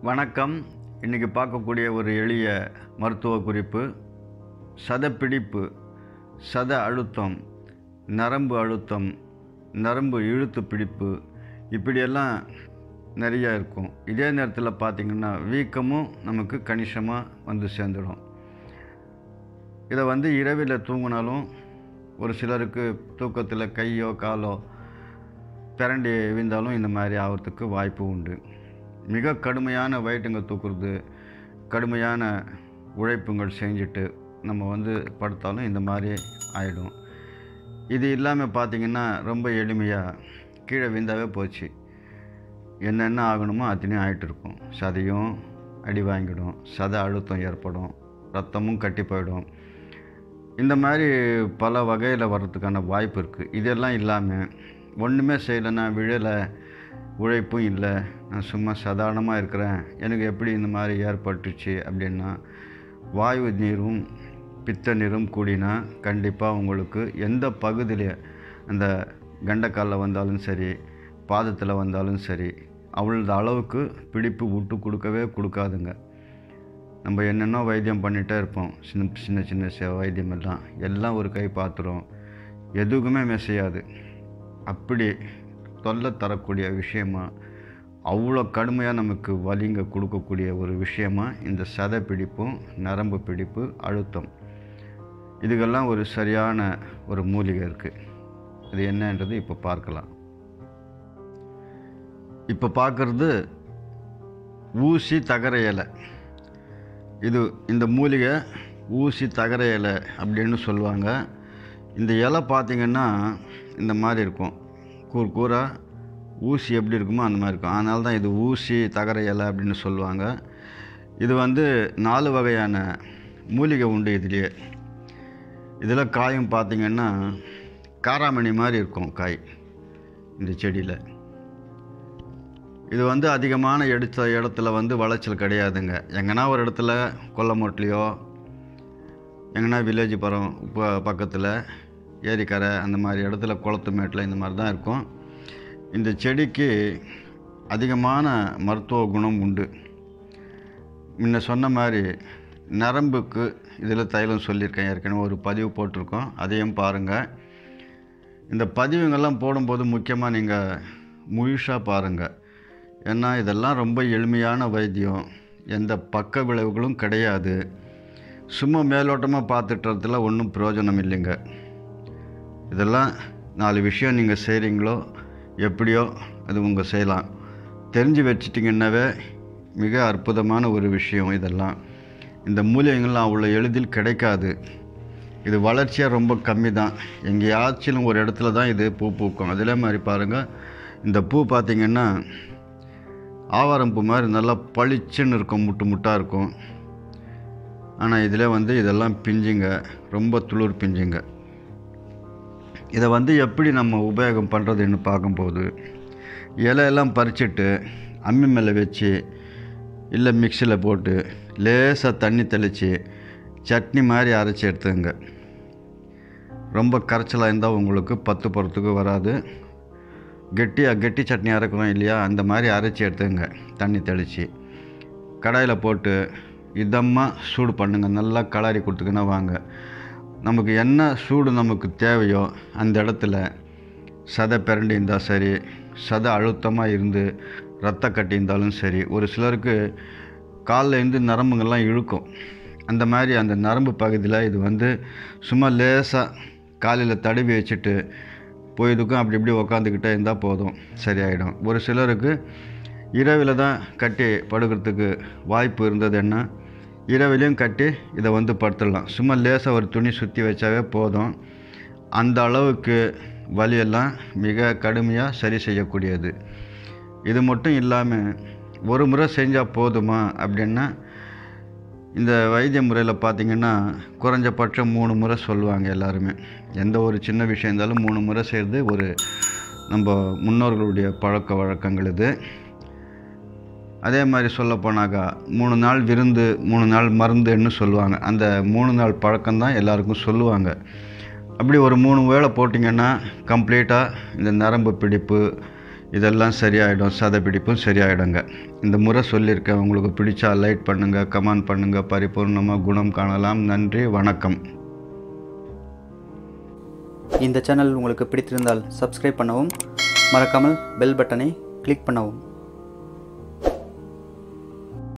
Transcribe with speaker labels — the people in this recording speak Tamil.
Speaker 1: வணக்கம் இன்றைக்கி பார்க்கக்கூடிய ஒரு எளிய மருத்துவ குறிப்பு சதப்பிடிப்பு சத அழுத்தம் நரம்பு அழுத்தம் நரம்பு இழுத்து பிடிப்பு இப்படியெல்லாம் நிறையா இருக்கும் இதே நேரத்தில் பார்த்திங்கன்னா வீக்கமும் நமக்கு கணிசமாக வந்து சேர்ந்துடும் இதை வந்து இரவில் தூங்கினாலும் ஒரு சிலருக்கு தூக்கத்தில் கையோ காலோ பிரண்டி விழுந்தாலும் இந்த மாதிரி ஆகிறதுக்கு வாய்ப்பு உண்டு மிக கடுமையான வயிற்றுங்க தூக்குறது கடுமையான உழைப்புங்கள் செஞ்சுட்டு நம்ம வந்து படுத்தாலும் இந்த மாதிரி ஆகிடும் இது இல்லாமல் பார்த்திங்கன்னா ரொம்ப எளிமையாக கீழே விழுந்தாவே போச்சு என்னென்ன ஆகணுமோ அத்தனையும் ஆகிட்டு இருக்கும் சதையும் அடி வாங்கிடும் சத அழுத்தம் ஏற்படும் ரத்தமும் கட்டி போயிடும் இந்த மாதிரி பல வகையில் வர்றதுக்கான வாய்ப்பு இருக்குது இதெல்லாம் இல்லாமல் ஒன்றுமே செய்யலைன்னா விழலை உழைப்பும் இல்லை நான் சும்மா சாதாரணமாக இருக்கிறேன் எனக்கு எப்படி இந்த மாதிரி ஏற்பட்டுச்சு அப்படின்னா வாயு நீரும் பித்த நீரும் கூடினா கண்டிப்பாக உங்களுக்கு எந்த பகுதியில் அந்த கண்டக்காலில் வந்தாலும் சரி பாதத்தில் வந்தாலும் சரி அவ்வளோ அளவுக்கு பிடிப்பு விட்டு கொடுக்கவே கொடுக்காதுங்க நம்ம என்னென்ன வைத்தியம் பண்ணிகிட்டே இருப்போம் சின்ன சின்ன சின்ன ச வைத்தியம் எல்லாம் எல்லாம் ஒரு கை பாத்திரம் எதுக்குமே மெசையாது அப்படி தொல்லை தரக்கூடிய விஷயமா அவ்வளோ கடுமையாக நமக்கு வலிங்க கொடுக்கக்கூடிய ஒரு விஷயமா இந்த சதை பிடிப்பும் நரம்பு பிடிப்பு அழுத்தம் இதுக்கெல்லாம் ஒரு சரியான ஒரு மூலிகை இருக்குது இது என்னன்றது இப்போ பார்க்கலாம் இப்போ பார்க்குறது ஊசி தகர இலை இது இந்த மூலிகை ஊசி தகர இலை அப்படின்னு சொல்லுவாங்க இந்த இலை பார்த்திங்கன்னா இந்த மாதிரி இருக்கும் கூர் கூராக ஊசி எப்படி இருக்குமோ அந்த மாதிரி இருக்கும் அதனால தான் இது ஊசி தகர இலை அப்படின்னு சொல்லுவாங்க இது வந்து நாலு வகையான மூலிகை உண்டு இதுலேயே இதில் காயும் பார்த்திங்கன்னா காராமணி மாதிரி இருக்கும் காய் இந்த செடியில் இது வந்து அதிகமான எடுத்த இடத்துல வந்து விளைச்சல் கிடையாதுங்க எங்கன்னா ஒரு இடத்துல கொல்லமோட்லேயோ எங்கன்னா வில்லேஜ் பரம் இப்போ பக்கத்தில் ஏரிக்கரை அந்த மாதிரி இடத்துல குளத்து மேட்டில் இந்த மாதிரி தான் இருக்கும் இந்த செடிக்கு அதிகமான மருத்துவ குணம் உண்டு முன்ன சொன்ன மாதிரி நரம்புக்கு இதில் தைலம் சொல்லியிருக்கேன் ஏற்கனவே ஒரு பதிவு போட்டிருக்கோம் அதையும் பாருங்கள் இந்த பதிவுங்கள்லாம் போடும்போது முக்கியமாக நீங்கள் முழுசாக பாருங்கள் ஏன்னா இதெல்லாம் ரொம்ப எளிமையான வைத்தியம் எந்த பக்க விளைவுகளும் கிடையாது சும்மா மேலோட்டமாக பார்த்துட்டுறதுல ஒன்றும் பிரயோஜனம் இல்லைங்க இதெல்லாம் நாலு விஷயம் நீங்கள் செய்கிறீங்களோ எப்படியோ அது உங்கள் செய்யலாம் தெரிஞ்சு வச்சிட்டிங்கன்னாவே மிக அற்புதமான ஒரு விஷயம் இதெல்லாம் இந்த மூலிகைகள்லாம் அவ்வளோ எளிதில் கிடைக்காது இது வளர்ச்சியாக ரொம்ப கம்மி தான் எங்கேயாச்சும் ஒரு இடத்துல தான் இது பூ பூக்கும் அதிலே மாதிரி பாருங்கள் இந்த பூ பார்த்திங்கன்னா ஆவாரம் பூ மாதிரி நல்லா பளிச்சுன்னு இருக்கும் முட்டு முட்டாக இருக்கும் ஆனால் இதில் வந்து இதெல்லாம் பிஞ்சுங்க ரொம்ப துளிர் பிஞ்சுங்க இதை வந்து எப்படி நம்ம உபயோகம் பண்ணுறதுன்னு பார்க்கும்போது இலையெல்லாம் பறிச்சுட்டு அம்மி மேலே வச்சு இல்லை மிக்சியில் போட்டு லேசாக தண்ணி தெளித்து சட்னி மாதிரி அரைச்சி எடுத்துங்க ரொம்ப கரைச்சலாக இருந்தால் உங்களுக்கு பத்து போகிறதுக்கு வராது கெட்டியாக கெட்டி சட்னி அரைக்கிறோம் இல்லையா அந்த மாதிரி அரைச்சி எடுத்துங்க தண்ணி தெளித்து கடாயில் போட்டு இதமாக சூடு பண்ணுங்க நல்லா கலாரி கொடுத்துக்கினா வாங்க நமக்கு என்ன சூடு நமக்கு தேவையோ அந்த இடத்துல சதை பிரண்டி இருந்தால் சரி சதை அழுத்தமாக இருந்து ரத்த கட்டி இருந்தாலும் சரி ஒரு சிலருக்கு காலில் இருந்து நரம்புங்கள்லாம் இழுக்கும் அந்த மாதிரி அந்த நரம்பு பகுதியில் இது வந்து சும்மா லேசாக காலையில் தடவி வச்சுட்டு போயதுக்கும் அப்படி இப்படி உக்காந்துக்கிட்டே இருந்தால் போதும் சரியாயிடும் ஒரு சிலருக்கு இரவில் தான் கட்டி படுக்கிறதுக்கு வாய்ப்பு இருந்தது என்ன இரவிலையும் கட்டி இதை வந்து படுத்துடலாம் சும்மா லேசாக ஒரு துணி சுற்றி வச்சாவே போதும் அந்த அளவுக்கு வலியெல்லாம் மிக கடுமையாக சரி செய்யக்கூடியது இது மட்டும் இல்லாமல் ஒரு முறை செஞ்சால் போதுமா அப்படின்னா இந்த வைத்திய முறையில் பார்த்திங்கன்னா குறைஞ்சபட்சம் மூணு முறை சொல்லுவாங்க எல்லாருமே எந்த ஒரு சின்ன விஷயம் இருந்தாலும் மூணு முறை செய்கிறது ஒரு நம்ம முன்னோர்களுடைய பழக்க வழக்கங்கள் இது அதே மாதிரி சொல்லப்போனாக்கா மூணு நாள் விருந்து மூணு நாள் மருந்துன்னு சொல்லுவாங்க அந்த மூணு நாள் பழக்கம்தான் எல்லாருக்கும் சொல்லுவாங்க அப்படி ஒரு மூணு வேளை போட்டிங்கன்னா கம்ப்ளீட்டாக இந்த நரம்பு பிடிப்பு இதெல்லாம் சரியாயிடும் சதைப்பிடிப்பும் சரியாயிடுங்க இந்த முறை சொல்லியிருக்கேன் உங்களுக்கு பிடிச்சா லைக் பண்ணுங்கள் கமெண்ட் பண்ணுங்கள் பரிபூர்ணமாக குணம் காணலாம் நன்றி வணக்கம்
Speaker 2: இந்த சேனல் உங்களுக்கு பிடித்திருந்தால் சப்ஸ்கிரைப் பண்ணவும் மறக்காமல் பெல் பட்டனை கிளிக் பண்ணவும்